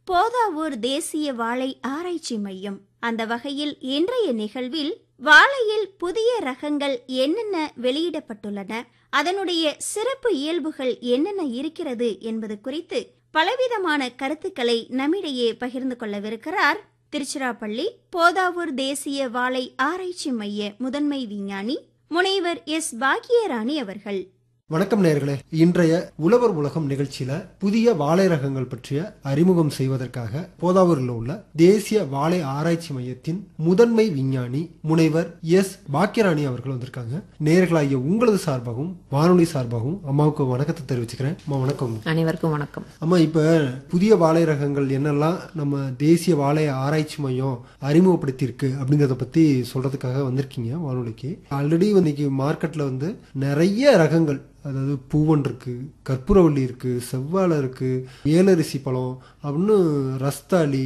போதாவூர் தேசிய வாழை ஆராய்ச்சி மையம் அந்த வகையில் இன்றைய நிகழ்வில் வாழையில் புதிய ரகங்கள் என்னென்ன வெளியிடப்பட்டுள்ளன அதனுடைய சிறப்பு இயல்புகள் என்னென்ன இருக்கிறது என்பது குறித்து பலவிதமான கருத்துக்களை நம்மிடையே பகிர்ந்து கொள்ளவிருக்கிறார் திருச்சிராப்பள்ளி போதாவூர் தேசிய வாழை ஆராய்ச்சி மைய முதன்மை விஞ்ஞானி முனைவர் எஸ் பாக்கியராணி அவர்கள் வணக்கம் நேர்களே இன்றைய உழவர் உலகம் நிகழ்ச்சியில புதிய வாழை ரகங்கள் பற்றிய அறிமுகம் செய்வதற்காக போதாவூரில் உள்ள தேசிய வாழை ஆராய்ச்சி மையத்தின் முதன்மை விஞ்ஞானி முனைவர் எஸ் பாக்கியராணி அவர்கள் வந்திருக்காங்க நேர்களாகிய உங்களது சார்பாகவும் வானொலி சார்பாகவும் அம்மாவுக்கு வணக்கத்தை தெரிவிச்சுக்கிறேன் அம்மா வணக்கம் அனைவருக்கும் வணக்கம் அம்மா இப்ப புதிய வாழை ரகங்கள் என்னெல்லாம் நம்ம தேசிய வாழை ஆராய்ச்சி மையம் அறிமுகப்படுத்தியிருக்கு அப்படிங்கறத பத்தி சொல்றதுக்காக வந்திருக்கீங்க வானொலிக்கு ஆல்ரெடி இன்னைக்கு மார்க்கெட்ல வந்து நிறைய ரகங்கள் அதாவது பூவன் இருக்கு கற்பூரவள்ளி இருக்கு செவ்வாழை இருக்கு ஏலரிசி பழம் அப்படின்னு ரஸ்தாளி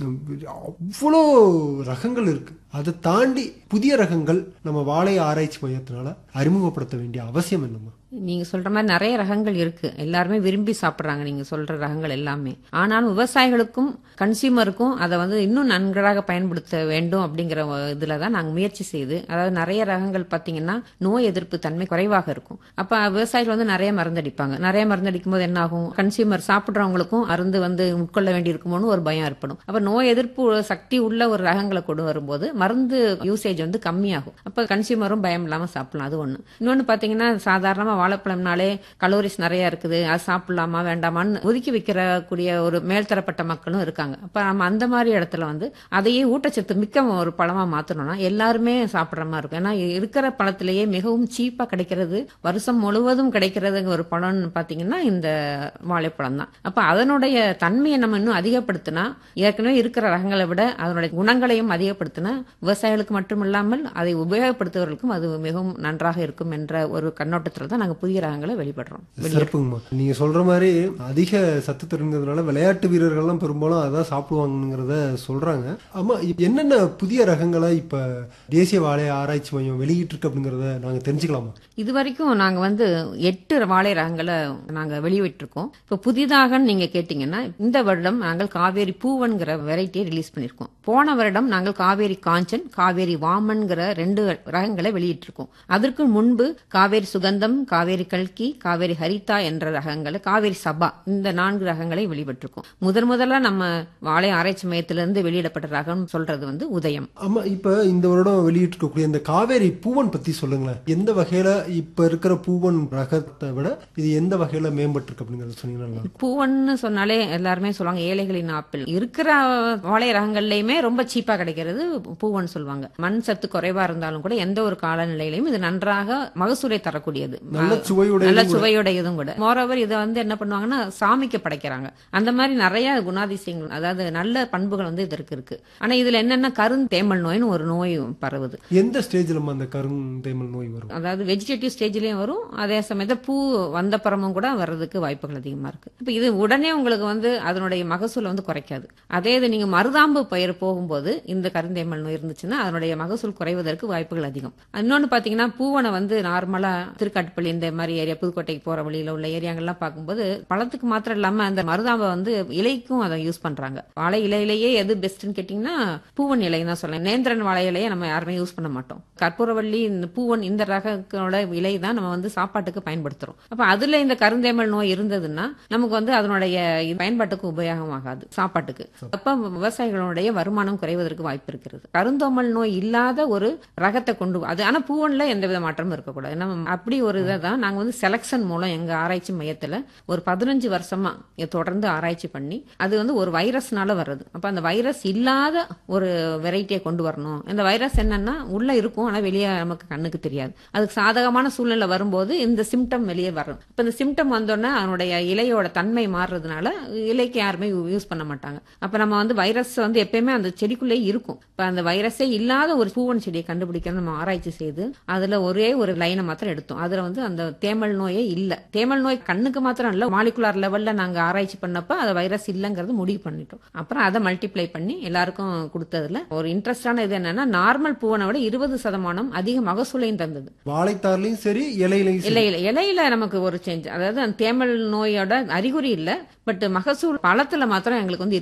அவ்வளோ ரகங்கள் இருக்கு அதை தாண்டி புதிய ரகங்கள் நம்ம வாழை ஆராய்ச்சி மையத்தினால அறிமுகப்படுத்த வேண்டிய அவசியம் என்னம்மா நீங்க சொல்ற மாதிரி நிறைய ரகங்கள் இருக்கு எல்லாருமே விரும்பி சாப்பிடுறாங்க நீங்க சொல்ற ரகங்கள் எல்லாமே ஆனாலும் விவசாயிகளுக்கும் கன்சியூமருக்கும் அதை வந்து இன்னும் நன்றாக பயன்படுத்த வேண்டும் அப்படிங்கிற இதுல தான் நாங்க முயற்சி செய்து அதாவது நிறைய ரகங்கள் பாத்தீங்கன்னா நோய் எதிர்ப்பு தன்மை குறைவாக இருக்கும் அப்ப விவசாயிகள் வந்து நிறைய மருந்தடிப்பாங்க நிறைய மருந்தடிக்கும் போது என்ன ஆகும் கன்சியூமர் சாப்பிடுறவங்களுக்கும் மருந்து வந்து உட்கொள்ள வேண்டி இருக்குமோன்னு ஒரு பயம் ஏற்படும் அப்ப நோய் எதிர்ப்பு சக்தி உள்ள ஒரு ரகங்களை கொண்டு வரும்போது மருந்து யூசேஜ் வந்து கம்மியாகும் அப்ப கன்சியூமரும் பயம் இல்லாம சாப்பிடலாம் அது ஒண்ணு இன்னொன்னு பாத்தீங்கன்னா சாதாரணமா வாழைப்பழம்னாலே கலோரிஸ் நிறைய இருக்குது அது சாப்பிடலாமா வேண்டாமான்னு ஒதுக்கி வைக்கிற கூடிய ஒரு மேல்தரப்பட்ட மக்களும் இருக்காங்க அப்ப நம்ம அந்த மாதிரி இடத்துல வந்து அதையே ஊட்டச்சத்து மிக்க ஒரு பழமா மாத்தணும்னா எல்லாருமே சாப்பிடுற மாதிரி இருக்கும் ஏன்னா இருக்கிற பழத்திலேயே மிகவும் சீப்பா கிடைக்கிறது வருஷம் முழுவதும் கிடைக்கிறது ஒரு பழம்னு பாத்தீங்கன்னா இந்த வாழைப்பழம் தான் அப்ப அதனுடைய தன்மையை நம்ம இன்னும் அதிகப்படுத்தினா ஏற்கனவே இருக்கிற ரகங்களை விட அதனுடைய குணங்களையும் அதிகப்படுத்தினா விவசாயிகளுக்கு மட்டுமில்லாமல் அதை உபயோகப்படுத்துவர்களுக்கும் அது மிகவும் நன்றாக இருக்கும் என்ற ஒரு கண்ணோட்டத்தில் தான் நாங்கள் புதிய ரகங்களை வெளிப்படுறோம் சிறப்புங்கம்மா நீங்க சொல்ற மாதிரி அதிக சத்து தெரிஞ்சதுனால விளையாட்டு வீரர்கள்லாம் பெரும்பாலும் அதான் சாப்பிடுவாங்கிறத சொல்றாங்க ஆமா இப்ப என்னென்ன புதிய ரகங்களை இப்ப தேசிய வாழை ஆராய்ச்சி மையம் வெளியிட்டு இருக்கு அப்படிங்கறத நாங்க தெரிஞ்சுக்கலாமா இது வரைக்கும் நாங்க வந்து எட்டு வாழை ரகங்களை நாங்க வெளியிட்டிருக்கோம் இப்போ புதிதாக நீங்க கேட்டீங்கன்னா இந்த வருடம் நாங்கள் காவேரி பூவன்கிற வெரைட்டியை ரிலீஸ் பண்ணிருக்கோம் போன வருடம் நாங்கள் காவேரி காஞ்சன் காவேரி வாமன்கிற ரெண்டு ரகங்களை வெளியிட்டிருக்கோம் அதற்கு முன்பு காவேரி சுகந்தம் காவேரி கல்கி காவேரி ஹரிதா என்ற ரகங்களை காவேரி சபா இந்த நான்கு ரகங்களை வெளியிட்டிருக்கோம் முதன் முதல்ல நம்ம வாழை ஆராய்ச்சி மையத்திலிருந்து வெளியிடப்பட்ட ரகம் சொல்றது வந்து உதயம் ஆமா இப்ப இந்த வருடம் வெளியிட்டு இருக்கக்கூடிய இந்த காவேரி பூவன் பத்தி சொல்லுங்களேன் எந்த வகையில இப்ப இருக்கிற பூவன் ரகத்தை விட இது எந்த வகையில மேம்பட்டு இருக்கு அப்படிங்கறத சொன்னீங்கன்னா பூவன்னு சொன்னாலே எல்லாருமே சொல்லுவாங்க ஏழைகளின் ஆப்பிள் இருக்கிற வாழை ரகங்கள்லயுமே ரொம்ப சீப்பா கிடைக்கிறது பூவன் சொல்லுவாங்க மண் சத்து குறைவா இருந்தாலும் கூட எந்த ஒரு காலநிலையிலையும் இது நன்றாக மகசூலை தரக்கூடியது நல்ல சுவையுடைய நல்ல சுவையுடையதும் கூட மோரோவர் இதை வந்து என்ன பண்ணுவாங்கன்னா சாமிக்கு படைக்கிறாங்க அந்த மாதிரி நிறைய குணாதிசயங்கள் அதாவது நல்ல பண்புகள் வந்து இதற்கு இருக்கு ஆனா இதுல என்னன்னா கருந்தேமல் நோய்னு ஒரு நோய் பரவுது எந்த ஸ்டேஜ்ல அந்த கருந்தேமல் நோய் வரும் அதாவது வெஜிடேட்டிவ் ஸ்டேஜ்லயும் வரும் அதே சமயத்துல பூ வந்த பறமும் கூட வர்றதுக்கு வாய்ப்புகள் அதிகமா இருக்கு இப்ப இது உடனே உங்களுக்கு வந்து அதனுடைய மகசூலை வந்து குறைக்காது அதே இது நீங்க மருதாம்பு பயிர் போகும்போது இந்த கருந்தேமல் நோய் இருந்துச்சுன்னா அதனுடைய மகசூல் குறைவதற்கு வாய்ப்புகள் அதிகம் இன்னொன்னு பாத்தீங்கன்னா பூவனை வந்து நார்மலா திருக்காட்டுப்பள்ளி இந்த மாதிரி ஏரியா புதுக்கோட்டைக்கு போற வழியில உள்ள ஏரியாங்கள்லாம் பார்க்கும்போது பழத்துக்கு மாத்திரம் இல்லாம அந்த மருதாம்பை வந்து இலைக்கும் அதை யூஸ் பண்றாங்க வாழை இலையிலேயே எது பெஸ்ட்னு கேட்டீங்கன்னா பூவன் இலை தான் சொல்லலாம் நேந்திரன் வாழை இலையை நம்ம யாருமே யூஸ் பண்ண மாட்டோம் கற்பூரவள்ளி இந்த பூவன் இந்த ரகங்களோட இலை தான் நம்ம வந்து சாப்பாட்டுக்கு பயன்படுத்துறோம் அப்ப அதுல இந்த கருந்தேமல் நோய் இருந்ததுன்னா நமக்கு வந்து அதனுடைய பயன்பாட்டுக்கு உபயோகமாகாது சாப்பாட்டுக்கு அப்ப விவசாயிகளுடைய வருமானம் குறைவதற்கு வாய்ப்பு இருக்கிறது கருந்தோமல் நோய் இல்லாத ஒரு ரகத்தை கொண்டு அது ஆனா பூவன்ல எந்த வித மாற்றமும் இருக்கக்கூடாது நம்ம அப்படி ஒரு இதை தான் நாங்க வந்து செலக்ஷன் மூலம் எங்க ஆராய்ச்சி மையத்துல ஒரு பதினஞ்சு வருஷமா தொடர்ந்து ஆராய்ச்சி பண்ணி அது வந்து ஒரு வைரஸ்னால வர்றது அப்ப அந்த வைரஸ் இல்லாத ஒரு வெரைட்டியை கொண்டு வரணும் இந்த வைரஸ் என்னன்னா உள்ள இருக்கும் ஆனா வெளியே நமக்கு கண்ணுக்கு தெரியாது அதுக்கு சாதகமான சூழ்நிலை வரும்போது இந்த சிம்டம் வெளியே வரும் இப்ப இந்த சிம்டம் வந்தோடனே அதனுடைய இலையோட தன்மை மாறுறதுனால இலைக்கு யாருமே யூஸ் பண்ண மாட்டாங்க அப்ப நம்ம வந்து வைரஸ் வந்து எப்பயுமே அந்த செடிக்குள்ளே இருக்கும் இப்ப அந்த வைரஸே இல்லாத ஒரு பூவன் செடியை கண்டுபிடிக்க நம்ம ஆராய்ச்சி செய்து அதுல ஒரே ஒரு லைனை மாத்திரம் எடுத்தோம் அதுல வந்து அந்த தேமல் நோயே இல்ல தேமல் நோய் கண்ணுக்கு மாத்திரம் இல்ல மாலிகுலார் லெவல்ல நாங்க ஆராய்ச்சி பண்ணப்ப அது வைரஸ் இல்லங்கிறது முடிவு பண்ணிட்டோம் அப்புறம் அதை மல்டிப்ளை பண்ணி எல்லாருக்கும் கொடுத்ததுல ஒரு இன்ட்ரெஸ்டான இது என்னன்னா நார்மல் பூவனை விட இருபது சதமானம் அதிக மகசூலையும் தந்தது வாழைத்தார்லயும் சரி இலையிலையும் சரி இலையில இலையில நமக்கு ஒரு சேஞ்ச் அதாவது அந்த தேமல் நோயோட அறிகுறி இல்ல பட் மகசூல் பழத்துல மாத்திரம் எங்களுக்கு வந்து